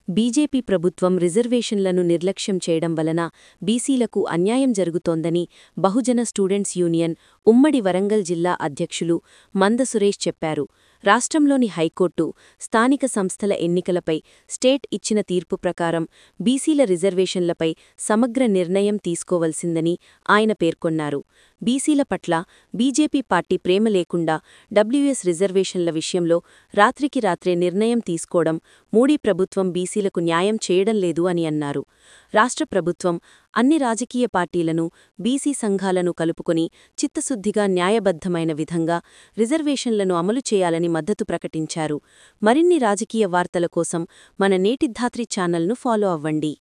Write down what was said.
BJP ప్రభుత్వం రిజర్వేషన్లను నిర్లక్ష్యం చేయడం వలన బీసీలకు అన్యాయం జరుగుతోందని బహుజన స్టూడెంట్స్ యూనియన్ ఉమ్మడి వరంగల్ జిల్లా అధ్యక్షులు మంద సురేష్ చెప్పారు రాష్ట్రంలోని హైకోర్టు స్థానిక సంస్థల ఎన్నికలపై స్టేట్ ఇచ్చిన తీర్పు ప్రకారం బీసీల రిజర్వేషన్లపై సమగ్ర నిర్ణయం తీసుకోవలసిందని ఆయన పేర్కొన్నారు బీసీల పట్ల బీజేపీ పార్టీ ప్రేమ లేకుండా డబ్ల్యూఎస్ రిజర్వేషన్ల విషయంలో రాత్రికి రాత్రే నిర్ణయం తీసుకోవడం మోడీ ప్రభుత్వం బీసీలకు న్యాయం చేయడం లేదు అని అన్నారు రాష్ట్ర ప్రభుత్వం అన్ని రాజకీయ పార్టీలను బీసీ సంఘాలను కలుపుకొని చిత్తశుద్ధిగా న్యాయబద్ధమైన విధంగా రిజర్వేషన్లను అమలు చేయాలని మద్దతు ప్రకటించారు మరిన్ని రాజకీయ వార్తల కోసం మన నేటిధాత్రి ఛానల్ను ఫాలో అవ్వండి